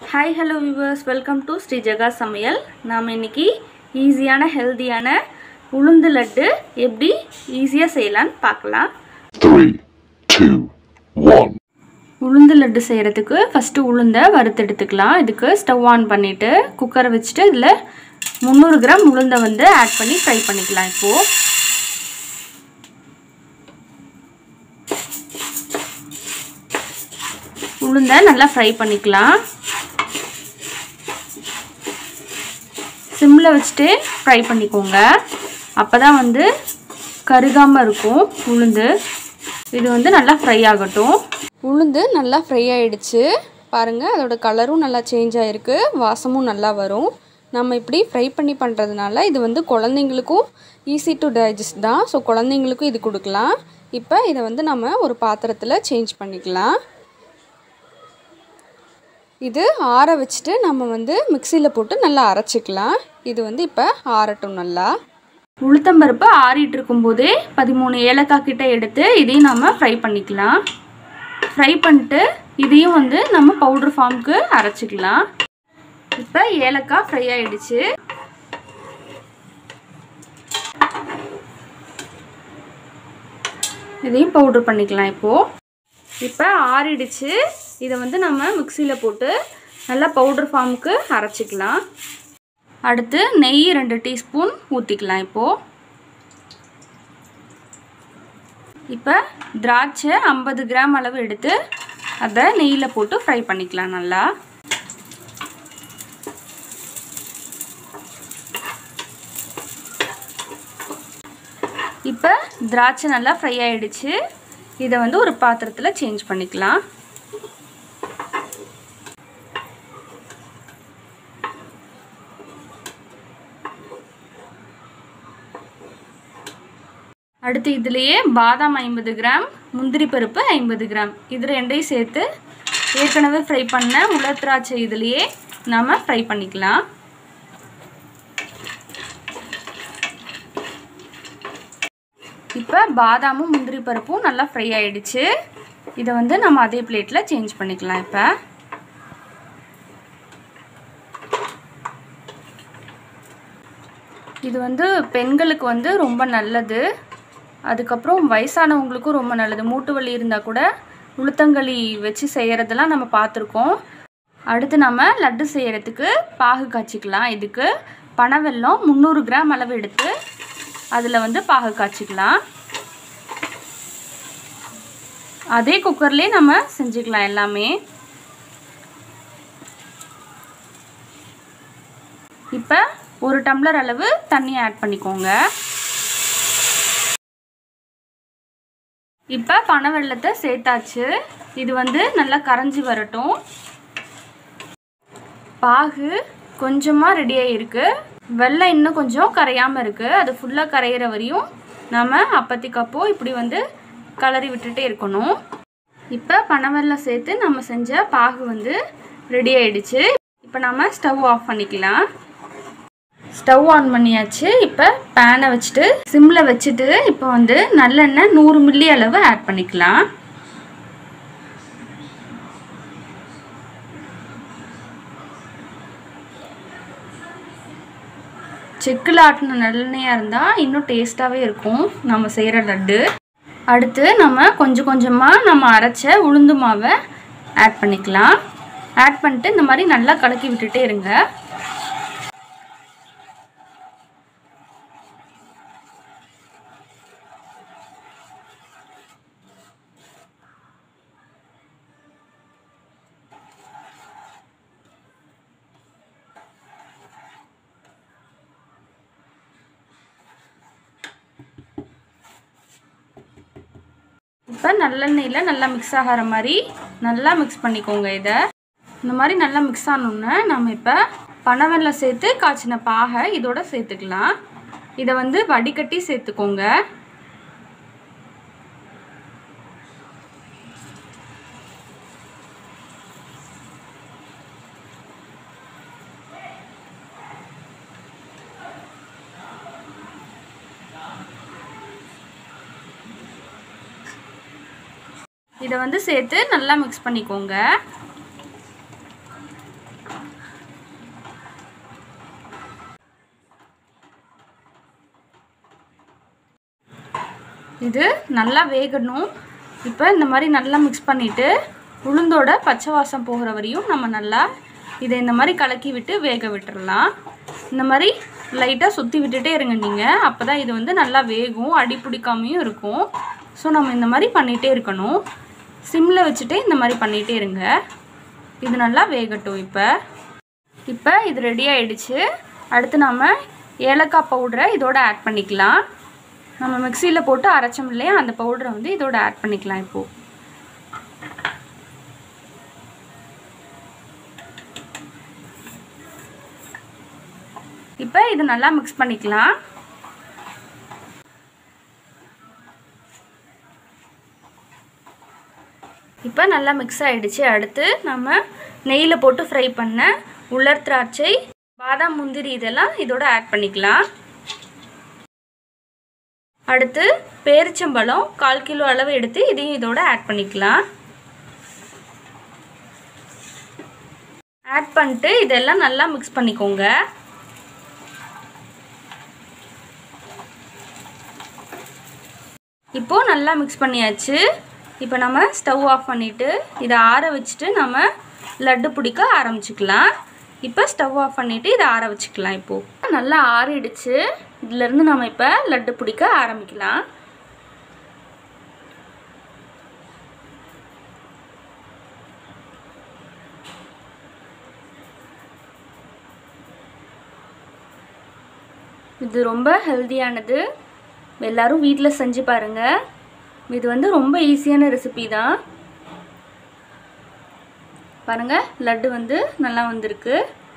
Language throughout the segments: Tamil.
Hi hello viewers welcome to Sri Jega சமையல் நாம் இன்னைக்கு ஈஸியான ஹெல்தியான உளுந்து லட்டு எப்படி ஈஸியாக செய்யலான்னு பார்க்கலாம் Three, two, one. உளுந்து லட்டு செய்கிறதுக்கு ஃபஸ்ட்டு உளுந்தை வறுத்து எடுத்துக்கலாம் இதுக்கு ஸ்டவ் ஆன் பண்ணிவிட்டு குக்கரை வச்சுட்டு இதில் முந்நூறு கிராம் உளுந்தை வந்து ஆட் பண்ணி ஃப்ரை பண்ணிக்கலாம் இப்போது உளுந்தை நல்லா ஃப்ரை பண்ணிக்கலாம் சிம்மில் வச்சுட்டு ஃப்ரை பண்ணிக்கோங்க அப்போ தான் வந்து கருகாமல் இருக்கும் உளுந்து இது வந்து நல்லா ஃப்ரை ஆகட்டும் உளுந்து நல்லா ஃப்ரை ஆயிடுச்சு பாருங்கள் அதோட கலரும் நல்லா சேஞ்ச் ஆகிருக்கு வாசமும் நல்லா வரும் நம்ம இப்படி ஃப்ரை பண்ணி பண்ணுறதுனால இது வந்து குழந்தைங்களுக்கும் ஈஸி டு டைஜஸ்ட் தான் ஸோ குழந்தைங்களுக்கும் இது கொடுக்கலாம் இப்போ இதை வந்து நம்ம ஒரு பாத்திரத்தில் சேஞ்ச் பண்ணிக்கலாம் இது ஆற வச்சுட்டு நம்ம வந்து மிக்சியில் போட்டு நல்லா அரைச்சிக்கலாம் இது வந்து இப்போ ஆறட்டும் நல்லா உளுத்தம்பருப்பு ஆறிட்டு இருக்கும்போதே பதிமூணு ஏலக்காய் கிட்ட எடுத்து இதையும் நம்ம ஃப்ரை பண்ணிக்கலாம் ஃப்ரை பண்ணிட்டு இதையும் வந்து நம்ம பவுட்ரு ஃபார்முக்கு அரைச்சிக்கலாம் இப்போ ஏலக்காய் ஃப்ரை ஆயிடுச்சு இதையும் பவுட்ரு பண்ணிக்கலாம் இப்போது இப்போ ஆறிடுச்சு இதை வந்து நம்ம மிக்சியில் போட்டு நல்லா பவுடர் ஃபார்முக்கு அரைச்சிக்கலாம் அடுத்து நெய் ரெண்டு டீஸ்பூன் ஊற்றிக்கலாம் இப்போது இப்போ திராட்சை ஐம்பது கிராம் அளவு எடுத்து அதை நெய்யில் போட்டு ஃப்ரை பண்ணிக்கலாம் நல்லா இப்போ திராட்சை நல்லா ஃப்ரை ஆகிடுச்சு இதை வந்து ஒரு பாத்திரத்தில் சேஞ்ச் பண்ணிக்கலாம் அடுத்து இதுலேயே பாதாம் ஐம்பது கிராம் முந்திரி பருப்பு ஐம்பது கிராம் இது ரெண்டையும் சேர்த்து ஏற்கனவே ஃப்ரை பண்ண உலர் திராட்சை இதுலேயே நாம் ஃப்ரை பண்ணிக்கலாம் இப்போ பாதாமும் முந்திரி பருப்பும் நல்லா ஃப்ரை ஆயிடுச்சு இதை வந்து நம்ம அதே பிளேட்டில் சேஞ்ச் பண்ணிக்கலாம் இப்போ இது வந்து பெண்களுக்கு வந்து ரொம்ப நல்லது அதுக்கப்புறம் வயசானவங்களுக்கும் ரொம்ப நல்லது மூட்டு வலி இருந்தால் கூட உளுத்தங்களி வச்சு செய்கிறதெல்லாம் நம்ம பார்த்துருக்கோம் அடுத்து நம்ம லட்டு செய்கிறதுக்கு பாகு காய்ச்சிக்கலாம் இதுக்கு பனவெல்லம் முந்நூறு கிராம் அளவு எடுத்து அதில் வந்து பாகு காய்ச்சிக்கலாம் அதே குக்கர்லேயே நம்ம செஞ்சுக்கலாம் எல்லாமே இப்போ ஒரு டம்ளர் அளவு தண்ணி ஆட் பண்ணிக்கோங்க இப்போ பனை வெள்ளத்தை சேர்த்தாச்சு இது வந்து நல்லா கரைஞ்சி வரட்டும் பாகு கொஞ்சமாக ரெடி ஆகிருக்கு வெள்ளம் இன்னும் கொஞ்சம் கரையாமல் இருக்குது அது ஃபுல்லாக கரையிற வரையும் நம்ம அப்பத்திக்கப்போ இப்படி வந்து கலரி விட்டுட்டே இருக்கணும் இப்போ பனவெல்லம் சேர்த்து நம்ம செஞ்ச பாகு வந்து ரெடி ஆயிடுச்சு இப்போ நம்ம ஸ்டவ் ஆஃப் பண்ணிக்கலாம் ஸ்டவ் ஆன் பண்ணியாச்சு இப்போ பேனை வச்சுட்டு சிம்மில் வச்சுட்டு இப்போ வந்து நல்லெண்ணெய் நூறு மில்லி அளவு ஆட் பண்ணிக்கலாம் செக்கில் ஆட்டின நல்லெண்ணெயாக இருந்தால் இன்னும் டேஸ்ட்டாகவே இருக்கும் நம்ம செய்கிற லட்டு அடுத்து நம்ம கொஞ்சம் கொஞ்சமாக நம்ம அரைச்ச உளுந்து மாவை ஆட் பண்ணிக்கலாம் ஆட் பண்ணிட்டு இந்த மாதிரி நல்லா கலக்கி விட்டுட்டே இருங்க இப்போ நல்லெண்ணெயில் நல்லா மிக்ஸ் ஆகிற மாதிரி நல்லா மிக்ஸ் பண்ணிக்கோங்க இதை இந்த மாதிரி நல்லா மிக்ஸ் ஆனோன்னே நம்ம இப்போ பனவெல்லம் சேர்த்து காய்ச்சின பாகை இதோட சேர்த்துக்கலாம் இதை வந்து வடிகட்டி சேர்த்துக்கோங்க இதை வந்து சேர்த்து நல்லா மிக்ஸ் பண்ணிக்கோங்க இது நல்லா வேகணும் இப்போ இந்த மாதிரி நல்லா மிக்ஸ் பண்ணிவிட்டு உளுந்தோட பச்சை வாசம் போகிற வரையும் நம்ம நல்லா இதை இந்த மாதிரி கலக்கி விட்டு வேக விட்டுறலாம் இந்த மாதிரி லைட்டாக சுற்றி விட்டுட்டே இருங்க நீங்கள் அப்போ தான் இது வந்து நல்லா வேகும் அடி பிடிக்காமையும் இருக்கும் ஸோ நம்ம இந்த மாதிரி பண்ணிகிட்டே இருக்கணும் சிம்மில் வச்சுட்டு இந்த மாதிரி பண்ணிகிட்டே இருங்க இது நல்லா வேகட்டும் இப்போ இப்போ இது ரெடி ஆயிடுச்சு அடுத்து நம்ம ஏலக்காய் பவுடரை இதோட ஆட் பண்ணிக்கலாம் நம்ம மிக்சியில் போட்டு அரைச்சோம் இல்லையா அந்த பவுடரை வந்து இதோட ஆட் பண்ணிக்கலாம் இப்போது இப்போ இது நல்லா மிக்ஸ் பண்ணிக்கலாம் இப்போ நல்லா மிக்ஸ் ஆகிடுச்சு அடுத்து நம்ம நெய்யில் போட்டு ஃப்ரை பண்ண உலர் திராட்சை பாதாம் முந்திரி இதெல்லாம் இதோட ஆட் பண்ணிக்கலாம் அடுத்து பேரிச்சம்பழம் கால் கிலோ அளவு எடுத்து இதையும் இதோட ஆட் பண்ணிக்கலாம் ஆட் பண்ணிட்டு இதெல்லாம் நல்லா மிக்ஸ் பண்ணிக்கோங்க இப்போது நல்லா மிக்ஸ் பண்ணியாச்சு இப்போ நம்ம ஸ்டவ் ஆஃப் பண்ணிவிட்டு இதை ஆற வச்சுட்டு நம்ம லட்டு பிடிக்க ஆரம்பிச்சுக்கலாம் இப்போ ஸ்டவ் ஆஃப் பண்ணிவிட்டு இதை ஆற வச்சுக்கலாம் இப்போது நல்லா ஆறிடுச்சு இதுலேருந்து நம்ம இப்போ லட்டு பிடிக்க ஆரம்பிக்கலாம் இது ரொம்ப ஹெல்தியானது எல்லாரும் வீட்டில் செஞ்சு பாருங்கள் இது வந்து ரொம்ப ஈஸியான ரெசிபி தான் பாருங்கள் லட்டு வந்து நல்லா வந்திருக்கு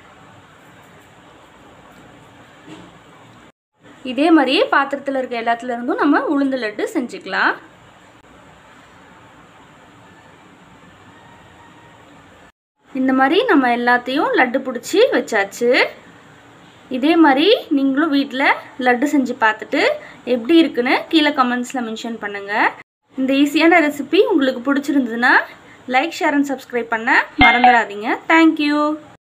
இதே மாதிரியே பாத்திரத்தில் இருக்க எல்லாத்துல இருந்தும் நம்ம உளுந்து லட்டு செஞ்சுக்கலாம் இந்த மாதிரி நம்ம எல்லாத்தையும் லட்டு பிடிச்சி வச்சாச்சு இதே மாதிரி நீங்களும் வீட்டில் லட்டு செஞ்சு பார்த்துட்டு எப்படி இருக்குன்னு கீழே கமெண்ட்ஸில் மென்ஷன் பண்ணுங்கள் இந்த ஈஸியான ரெசிபி உங்களுக்கு பிடிச்சிருந்ததுன்னா லைக் ஷேர் அண்ட் சப்ஸ்கிரைப் பண்ண மறந்துடாதீங்க தேங்க்யூ